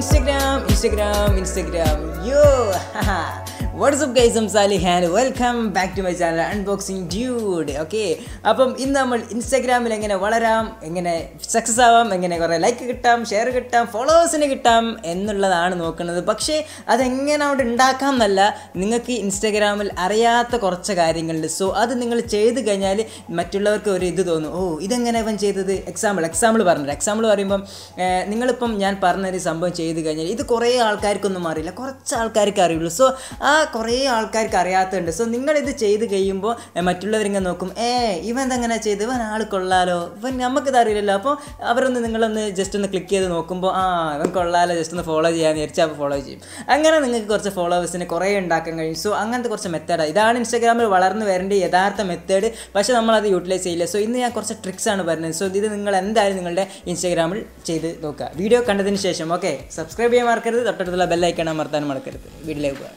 Instagram Instagram Instagram yo WhatsApp guys സം Salih and welcome back to my channel unboxing dude okay അപ്പം ഇന്ന് നമ്മൾ ഇൻസ്റ്റാഗ്രാമിൽ എങ്ങനെ വളരാം എങ്ങനെ സക്സസ് ആവാം എങ്ങനെ കുറേ ലൈക്ക് കിട്ടാം ഷെയർ കിട്ടാം ഫോളോവേഴ്സിന് കിട്ടാം എന്നുള്ളതാണ് നോക്കുന്നത് പക്ഷേ അതെങ്ങനെ അവിടെ ഉണ്ടാക്കാം എന്നല്ല നിങ്ങൾക്ക് ഇൻസ്റ്റാഗ്രാമിൽ അറിയാത്ത കുറച്ച് കാര്യങ്ങളുണ്ട് സോ അത് നിങ്ങൾ ചെയ്ത് കഴിഞ്ഞാൽ മറ്റുള്ളവർക്ക് ഒരു ഇത് തോന്നും ഓ ഇതെങ്ങനെ ഇവൻ ചെയ്തത് എക്സാമ്പിൾ എക്സാമ്പിൾ പറഞ്ഞില്ല എക്സാമ്പിൾ പറയുമ്പം ഏർ, നിങ്ങളിപ്പം ഞാൻ പറഞ്ഞൊരു സംഭവം ചെയ്ത് കഴിഞ്ഞാൽ ഇത് കുറേ ആൾക്കാർക്കൊന്നും അറിയില്ല കുറച്ച് ആൾക്കാർക്ക് അറിയുള്ളൂ സോ ആ കുറേ ആൾക്കാർക്ക് അറിയാത്തതുണ്ട് സോ നിങ്ങളിത് ചെയ്ത് കഴിയുമ്പോൾ ഏർ, മറ്റുള്ളവരിങ്ങനെ നോക്കും ഏ ഇവൻ എന്തെങ്ങനെ ചെയ്ത് ഇവൻ ആൾ കൊള്ളാലോ ഇവൻ നമുക്കിത് അറിയില്ലല്ലോ അപ്പോൾ അവരൊന്ന് നിങ്ങളൊന്ന് ജസ്റ്റ് ഒന്ന് ക്ലിക്ക് ചെയ്ത് നോക്കുമ്പോൾ ആ ഇവൻ കൊള്ളാലോ ജസ്റ്റ് ഒന്ന് ഫോളോ ചെയ്യാൻ വിചാരിച്ചാൽ അപ്പോൾ ഫോളോ ചെയ്യും അങ്ങനെ നിങ്ങൾക്ക് കുറച്ച് ഫോളോവേഴ്സിനെ കുറേ ഉണ്ടാക്കാൻ കഴിയും സോ അങ്ങനത്തെ കുറച്ച് മെത്തേഡാണ് ഇതാണ് ഇൻസ്റ്റാഗ്രാമിൽ വളർന്നു വരേണ്ട യഥാർത്ഥ മെത്തേഡ് പക്ഷേ നമ്മളത് യൂട്ടിലൈസ് ചെയ്യില്ല സോ ഇന്ന് ഞാൻ കുറച്ച് ട്രിക്സ് ആണ് പറയുന്നത് സോ ഇത് നിങ്ങൾ എന്തായാലും നിങ്ങളുടെ ഇൻസ്റ്റാഗ്രാമിൽ ചെയ്ത് നോക്കുക വീഡിയോ കണ്ടതിന് ശേഷം ഓക്കെ സബ്സ്ക്രൈബ് ചെയ്യാൻ മറക്കരുത് തൊട്ടടുത്തുള്ള ബെല്ലൈക്കൺ അമർത്താനും മറക്കരുത് വീട്ടിലേക്ക് പോകാം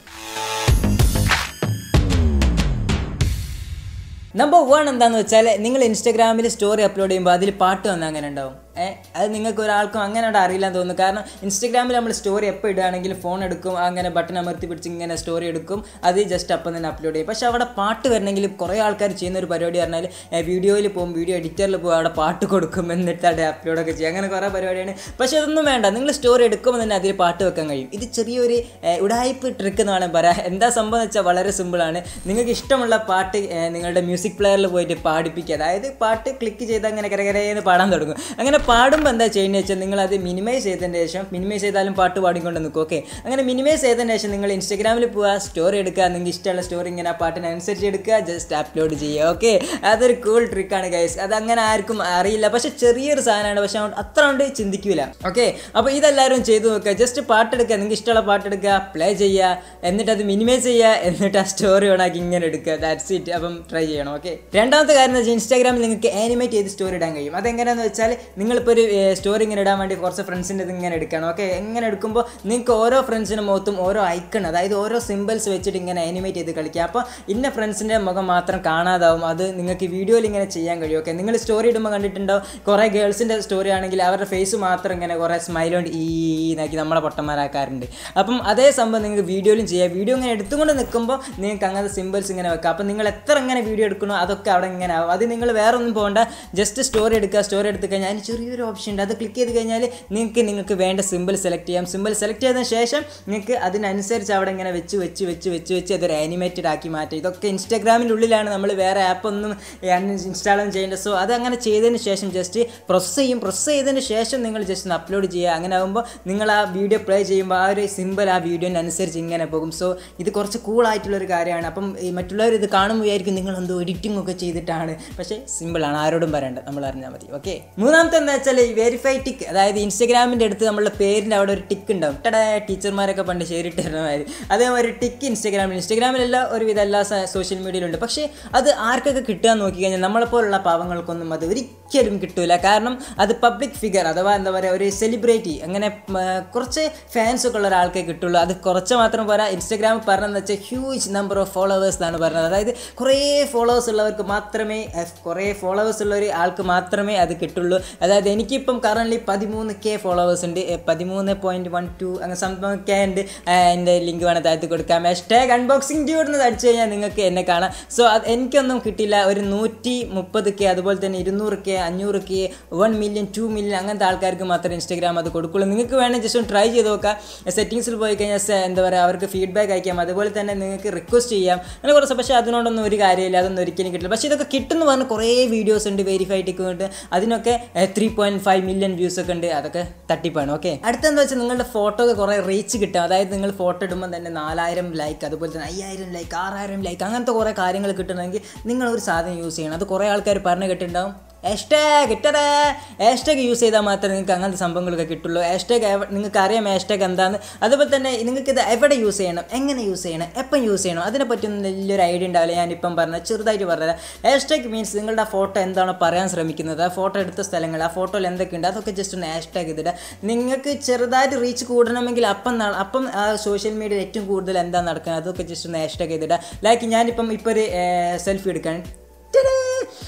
നമ്പർ വൺ എന്താണെന്ന് വെച്ചാൽ നിങ്ങൾ ഇൻസ്റ്റാഗ്രാമിൽ സ്റ്റോറി അപ്ലോഡ് ചെയ്യുമ്പോൾ അതിൽ പാട്ട് വന്നാൽ അങ്ങനെ ഉണ്ടാവും ഏ അത് നിങ്ങൾക്ക് ഒരാൾക്കും അങ്ങനെ അവിടെ അറിയില്ല തോന്നുന്നു കാരണം ഇൻസ്റ്റാഗ്രാമിൽ നമ്മൾ സ്റ്റോറി എപ്പോൾ ഇടുകയാണെങ്കിൽ ഫോൺ എടുക്കും അങ്ങനെ ബട്ടൺ അമർത്തി പിടിച്ച് ഇങ്ങനെ സ്റ്റോറി എടുക്കും അത് ജസ്റ്റ് അപ്പം തന്നെ അപ്ലോഡ് ചെയ്യും പക്ഷേ അവിടെ പാട്ട് വരണമെങ്കിൽ കുറേ ആൾക്കാർ ചെയ്യുന്ന ഒരു പരിപാടി പറഞ്ഞാൽ വീഡിയോയിൽ പോകും വീഡിയോ എഡിറ്ററിൽ പോകും അവിടെ പാട്ട് കൊടുക്കും എന്നിട്ട് അവിടെ അപ്ലോഡൊക്കെ ചെയ്യും അങ്ങനെ കുറേ പരിപാടിയാണ് പക്ഷേ അതൊന്നും വേണ്ട നിങ്ങൾ സ്റ്റോറി എടുക്കുമ്പോൾ തന്നെ അതിൽ പാട്ട് വെക്കാൻ കഴിയും ഇത് ചെറിയൊരു ഏ, ഉടായ്പ് ട്രിക്ക് എന്ന് വേണമെങ്കിൽ പറയാം എന്താ സംഭവം എന്ന് വെച്ചാൽ വളരെ സിമ്പിളാണ് നിങ്ങൾക്ക് ഇഷ്ടമുള്ള പാട്ട് ഏ, നിങ്ങളുടെ മ്യൂസിക് പ്ലെയറിൽ പോയിട്ട് പാടിപ്പിക്കുക അതായത് പാട്ട് ക്ലിക്ക് ചെയ്ത് അങ്ങനെ കരകരയെന്ന് പാടാൻ തുടങ്ങും അങ്ങനെ പാടുമ്പോൾ എന്താ ചെയ്യുന്നത് വെച്ചാൽ നിങ്ങൾ അത് മിനിമൈസ് ചെയ്തതിന് ശേഷം മിനിമൈസ് ചെയ്താലും പാട്ട് പാടിക്കൊണ്ട് നിൽക്കും ഓക്കെ അങ്ങനെ മിനിമൈസ് ചെയ്തതിന് ശേഷം നിങ്ങൾ ഇൻസ്റ്റാഗ്രാമിൽ പോവുക സ്റ്റോറി എടുക്കുക നിങ്ങൾക്ക് ഇഷ്ടമുള്ള സ്റ്റോറി ഇങ്ങനെ ആ പാട്ടിനനുസരിച്ച് എടുക്കുക ജസ്റ്റ് അപ്ലോഡ് ചെയ്യുക ഓക്കെ അതൊരു കൂൾ ട്രിക്കാണ് ഗൈസ് അത് അങ്ങനെ ആർക്കും അറിയില്ല പക്ഷെ ചെറിയൊരു സാധനമാണ് പക്ഷെ അങ്ങോട്ട് അത്ര കൊണ്ട് ചിന്തിക്കൂല ഓക്കെ അപ്പോൾ ഇതെല്ലാവരും ചെയ്തു നോക്കുക ജസ്റ്റ് പാട്ടെടുക്കുക നിങ്ങൾക്ക് ഇഷ്ടമുള്ള പാട്ടെടുക്കുക പ്ലേ ചെയ്യുക എന്നിട്ട് അത് മിനിമൈസ് ചെയ്യുക എന്നിട്ട് ആ സ്റ്റോറി ഓണാക്കി ഇങ്ങനെ എടുക്കുക ദാറ്റ്സ് ഇറ്റ് അപ്പം ട്രൈ ചെയ്യണം ഓക്കെ രണ്ടാമത്തെ കാര്യം എന്ന് വെച്ചാൽ ഇൻസ്റ്റാഗ്രാമിൽ നിങ്ങൾക്ക് ആനിമേറ്റ് ചെയ്ത് സ്റ്റോറി ഇടാൻ കഴിയും അതെങ്ങനെയാണെന്ന് വെച്ചാൽ നിങ്ങളിപ്പോൾ ഒരു സ്റ്റോറി ഇങ്ങനെ ഇടാൻ വേണ്ടി കുറച്ച് ഫ്രണ്ട്സിൻ്റെ ഇത് ഇങ്ങനെ എടുക്കണം ഓക്കെ എങ്ങനെ എടുക്കുമ്പോൾ നിങ്ങൾക്ക് ഓരോ ഫ്രണ്ട്സിൻ്റെ മുഖത്തും ഓരോ ഐക്കൺ അതായത് ഓരോ സിമ്പിൾസ് വെച്ചിട്ട് ഇങ്ങനെ ആനിമേറ്റ് ചെയ്ത് കളിക്കുക അപ്പോൾ ഇന്ന ഫ്രണ്ട്സിൻ്റെ മുഖം മാത്രം കാണാതാവും അത് നിങ്ങൾക്ക് വീഡിയോയിൽ ഇങ്ങനെ ചെയ്യാൻ കഴിയും ഓക്കെ നിങ്ങൾ സ്റ്റോറി ഇടുമ്പോൾ കണ്ടിട്ടുണ്ടാവും കുറേ ഗേൾസിൻ്റെ സ്റ്റോറി ആണെങ്കിൽ അവരുടെ ഫേസ് മാത്രം ഇങ്ങനെ കുറേ സ്മൈലോണ്ട് ഈ എന്നാക്കി നമ്മളെ പൊട്ടന്മാരാക്കാറുണ്ട് അപ്പം അതേ സംഭവം നിങ്ങൾക്ക് വീഡിയോയിലും ചെയ്യാം വീഡിയോ ഇങ്ങനെ എടുത്തുകൊണ്ട് നിൽക്കുമ്പോൾ നിങ്ങൾക്ക് അങ്ങനത്തെ സിമ്പിൾസ് ഇങ്ങനെ വെക്കാം അപ്പം നിങ്ങൾ എത്ര ഇങ്ങനെ വീഡിയോ എടുക്കണോ അതൊക്കെ അവിടെ ഇങ്ങനെ ആവും അത് നിങ്ങൾ വേറെ ഒന്നും പോകണ്ട ജസ്റ്റ് സ്റ്റോറി എടുക്കുക സ്റ്റോറി എടുത്ത് കഴിഞ്ഞാൽ അതിന് ചെറിയൊരു ഓപ്ഷൻ ഉണ്ട് അത് ക്ലിക്ക് ചെയ്ത് കഴിഞ്ഞാൽ നിങ്ങൾക്ക് നിങ്ങൾക്ക് വേണ്ട സിമ്പിൾ സെലക്ട് ചെയ്യാം സിമ്പിൾ സെലക്ട് ചെയ്തതിന് ശേഷം നിങ്ങൾക്ക് അതിനനുസരിച്ച് അവിടെ ഇങ്ങനെ വെച്ച് വെച്ച് വെച്ച് വെച്ച് വെച്ച് അതൊരു ആനിമേറ്റഡ് ആക്കി മാറ്റും ഇതൊക്കെ ഇൻസ്റ്റാഗ്രാമിൻ്റെ ഉള്ളിലാണ് നമ്മൾ വേറെ ആപ്പ് ഒന്നും ഇൻസ്റ്റാളും ചെയ്യേണ്ടത് സോ അത് അങ്ങനെ ചെയ്തതിന് ശേഷം ജസ്റ്റ് പ്രോസസ്സ് ചെയ്യും പ്രോസസ്സ് ചെയ്തതിന് ശേഷം നിങ്ങൾ ജസ്റ്റ് ഒന്ന് അപ്ലോഡ് ചെയ്യുക അങ്ങനെ ആകുമ്പോൾ നിങ്ങൾ ആ വീഡിയോ പ്ലേ ചെയ്യുമ്പോൾ ആ ഒരു സിമ്പിൾ ആ വീഡിയോനനുസരിച്ച് ഇങ്ങനെ പോകും സോ ഇത് കുറച്ച് കൂളായിട്ടുള്ളൊരു കാര്യമാണ് അപ്പം ഈ മറ്റുള്ളവർ ഇത് കാണുമ്പോൾ വിചാരിക്കും നിങ്ങൾ എന്തോ എഡിറ്റിംഗ് ഒക്കെ ചെയ്തിട്ടാണ് പക്ഷേ സിമ്പിളാണ് ആരോടും പറയണ്ട നമ്മൾ അറിഞ്ഞാൽ മതി ഓക്കെ മൂന്നാമത്തെ എന്താ വെച്ചാൽ ഈ വെരിഫൈ ടിക്ക് അതായത് ഇൻസ്റ്റാഗ്രാമിൻ്റെ അടുത്ത് നമ്മളുടെ പേരിൻ്റെ അവിടെ ഒരു ടിക്ക് ഉണ്ടാവും ടടാ ടീച്ചർമാരൊക്കെ പണ്ട് ശരിട്ടിരുന്ന മാതിരി അതേമാതിരി ടിക്ക് ഇൻസ്റ്റാഗ്രാമിൽ ഇൻസ്റ്റാഗ്രാമിലെല്ലാം ഒരുവിധ എല്ലാ സോഷ്യൽ മീഡിയയിലുണ്ട് പക്ഷേ അത് ആർക്കൊക്കെ കിട്ടുക എന്ന് നോക്കി കഴിഞ്ഞാൽ നമ്മളെപ്പോലുള്ള പാവങ്ങൾക്കൊന്നും അത് ഒരിക്കലും കിട്ടൂല കാരണം അത് പബ്ലിക് ഫിഗർ അഥവാ എന്താ പറയുക ഒരു സെലിബ്രിറ്റി അങ്ങനെ ഉം, കുറച്ച് ഫാൻസ് ഒക്കെ ഉള്ള ഒരാൾക്കേ കിട്ടുള്ളൂ അത് കുറച്ച് മാത്രം പോരാ ഇൻസ്റ്റാഗ്രാമിൽ പറഞ്ഞതെന്ന് വെച്ചാൽ ഹ്യൂജ് നമ്പർ ഓഫ് ഫോളോവേഴ്സ് എന്നാണ് പറഞ്ഞത് അതായത് കുറേ ഫോളോവേഴ്സ് ഉള്ളവർക്ക് മാത്രമേ അഹ്, കുറേ ഫോളോവേഴ്സ് ഉള്ള ഒരു ആൾക്ക് മാത്രമേ അത് കിട്ടുള്ളൂ അതായത് എനിക്കിപ്പം കറൻ്റ് പതിമൂന്ന് കെ ഫോളോവേഴ്സ് ഉണ്ട് എ, പതിമൂന്ന് പോയിൻറ്റ് വൺ ടു അങ്ങനെ സംഭവം കെ ഉണ്ട് ആ, എൻ്റെ ലിങ്ക് വേണം താഴ്ത്തി കൊടുക്കാം ഹാഷ്ടാഗ് അൺബോക്സിംഗ് ഡ്യൂഡ് എന്ന് അടിച്ചു കഴിഞ്ഞാൽ നിങ്ങൾക്ക് എന്നെ കാണാം സോ അത് എനിക്കൊന്നും കിട്ടില്ല ഒരു നൂറ്റി മുപ്പത് കെ അതുപോലെ തന്നെ ഇരുന്നൂറ് കെ അഞ്ഞൂറ് K one million two million അങ്ങനത്തെ ആൾക്കാർക്ക് മാത്രമേ ഇൻസ്റ്റാഗ്രാം അത് കൊടുക്കുള്ളൂ നിങ്ങൾക്ക് വേണമെങ്കിൽ ജസ്റ്റ് ഒന്ന് ട്രൈ ചെയ്ത് നോക്കാം സെറ്റിങ്സിൽ പോയി കഴിഞ്ഞാൽ സ- എന്താ പറയുക അവർക്ക് ഫീഡ്ബാക്ക് അയക്കാം അതുപോലെ തന്നെ നിങ്ങൾക്ക് റിക്വസ്റ്റ് ചെയ്യാം അങ്ങനെ കുറച്ച് പക്ഷേ അതിനോടൊന്നും ഒരു കാര്യമില്ല അതൊന്നും ഒരിക്കലും കിട്ടില്ല പക്ഷേ ഇതൊക്കെ കിട്ടുന്നു പറഞ്ഞ് കുറേ വീഡിയോസ് ഉണ്ട് വെരിഫൈ ടിക്കുന്നുണ്ട് അതിനൊക്കെ three point five million views ഒക്കെ ഉണ്ട് അതൊക്കെ തട്ടിപ്പാണ് ഓക്കെ അടുത്തെന്താ വെച്ചാൽ നിങ്ങളുടെ ഫോട്ടോ ഒക്കെ കുറേ റീച്ച് കിട്ടും അതായത് നിങ്ങൾ ഫോട്ടോ ഇടുമ്പോൾ തന്നെ നാലായിരം ലൈക്ക് അതുപോലെ തന്നെ അയ്യായിരം ലൈക്ക് ആറായിരം ലൈക്ക് അങ്ങനത്തെ കുറേ കാര്യങ്ങൾ കിട്ടണമെങ്കിൽ നിങ്ങൾ ഒരു സാധനം യൂസ് ചെയ്യണം അത് കുറേ ആൾക്കാർ പറഞ്ഞു കേട്ടിട്ടുണ്ടാവും ഹാഷ്ടാഗ് ഇട്ടടേ ഹാഷ്ടാഗ് യൂസ് ചെയ്താൽ മാത്രമേ നിങ്ങൾക്ക് അങ്ങനത്തെ സംഭവങ്ങളൊക്കെ കിട്ടുള്ളൂ ഹാഷ്ടാഗ് നിങ്ങൾക്ക് അറിയാം ഹാഷ്ടാഗ് എന്താണെന്ന് അതുപോലെ തന്നെ നിങ്ങൾക്ക് ഇത് എവിടെ യൂസ് ചെയ്യണം എങ്ങനെ യൂസ് ചെയ്യണം എപ്പം യൂസ് ചെയ്യണം അതിനെപ്പറ്റിയൊന്നും വലിയൊരു ഐഡിയ ഉണ്ടാവില്ല ഞാനിപ്പം പറഞ്ഞ ചെറുതായിട്ട് പറഞ്ഞത് ഹാഷ്ടാഗ് മീൻസ് നിങ്ങളുടെ ആ ഫോട്ടോ എന്താണോ പറയാൻ ശ്രമിക്കുന്നത് ആ ഫോട്ടോ എടുത്ത സ്ഥലങ്ങൾ ആ ഫോട്ടോയിൽ എന്തൊക്കെയുണ്ട് അതൊക്കെ ജസ്റ്റ് ഒന്ന് ഹാഷ്ടാഗ് ചെയ്തിട്ട് നിങ്ങൾക്ക് ചെറുതായിട്ട് റീച്ച് കൂടണമെങ്കിൽ അപ്പം ന- അപ്പം ആ സോഷ്യൽ മീഡിയയിൽ ഏറ്റവും കൂടുതൽ എന്താ നടക്കുന്നത് അതൊക്കെ ജസ്റ്റ് ഒന്ന് ഹാഷ്ടാഗ് ചെയ്തിട്ട് ലൈക്ക് ഞാനിപ്പം ഇപ്പോൾ ഒരു സെൽഫി എടുക്കാൻ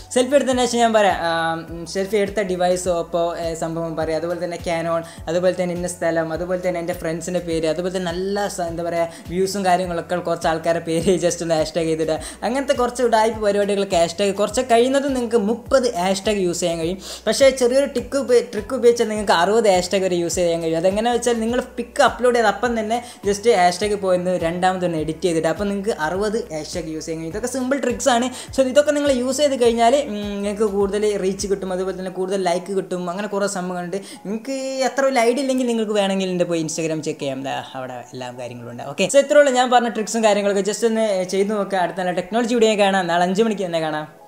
സെൽഫി എടുത്തതിന് ശേഷം ഞാൻ പറയാം സെൽഫി എടുത്ത ഡിവൈസോ അപ്പോൾ സംഭവം പറയാം അതുപോലെ തന്നെ ക്യാനോൺ അതുപോലെ തന്നെ ഇന്ന സ്ഥലം അതുപോലെ തന്നെ എൻ്റെ ഫ്രണ്ട്സിൻ്റെ പേര് അതുപോലെ തന്നെ നല്ല സ- എന്താ പറയുക വ്യൂസും കാര്യങ്ങളൊക്കെ കുറച്ച് ആൾക്കാരുടെ പേര് ജസ്റ്റ് ഒന്ന് ഹാഷ്ടാഗ് ചെയ്തിടുക അങ്ങനത്തെ കുറച്ച് ഉടായ്പ പരിപാടികളൊക്കെ ഹാഷ്ടാഗ് കുറച്ച് കഴിയുന്നത് നിങ്ങൾക്ക് മുപ്പത് ഹാഷ്ടാഗ് യൂസ് ചെയ്യാൻ കഴിയും പക്ഷേ ചെറിയൊരു ടിക്ക് ട്രിക്ക് ഉപയോഗിച്ചാൽ നിങ്ങൾക്ക് അറുപത് ഹാഷ്ടാഗ് വരെ യൂസ് ചെയ്യാൻ കഴിയും അതെങ്ങനെ വെച്ചാൽ നിങ്ങൾ പിക്ക് അപ്ലോഡ് ചെയ്ത് അപ്പം തന്നെ ജസ്റ്റ് ഹാഷ്ടാഗ് പോയിന്ന് രണ്ടാമതൊന്ന് എഡിറ്റ് ചെയ്തിട്ട് അപ്പോൾ നിങ്ങൾക്ക് അറുപത് ഹാഷ്ടാഗ് യൂസ് ചെയ്യാൻ കഴിയും ഇതൊക്കെ സിമ്പിൾ ട്രിക്സ് ആണ് സോ ഇതൊക്കെ നിങ്ങൾ യൂസ് ചെയ്ത് കഴിഞ്ഞാൽ നിങ്ങൾക്ക് കൂടുതൽ റീച്ച് കിട്ടും അതുപോലെ തന്നെ കൂടുതൽ ലൈക്ക് കിട്ടും അങ്ങനെ കുറേ സംഭവങ്ങളുണ്ട് നിങ്ങൾക്ക് എത്ര വലിയ ഐഡിയ ഇല്ലെങ്കിൽ നിങ്ങൾക്ക് വേണമെങ്കിൽ എൻ്റെ പോയി ഇൻസ്റ്റാഗ്രാം ചെക്ക് ചെയ്യാം ദാ അവിടെ എല്ലാ കാര്യങ്ങളും ഉണ്ട് ഓക്കെ സോ ഇത്രയുള്ള ഞാൻ പറഞ്ഞ ട്രിക്സും കാര്യങ്ങളൊക്കെ ജസ്റ്റ് ഒന്ന് ചെയ്ത് നോക്കുക അടുത്ത നല്ല ടെക്നോളജി വീഡിയോ കാണാം നാളെ അഞ്ച് മണിക്ക് തന്നെ കാണാം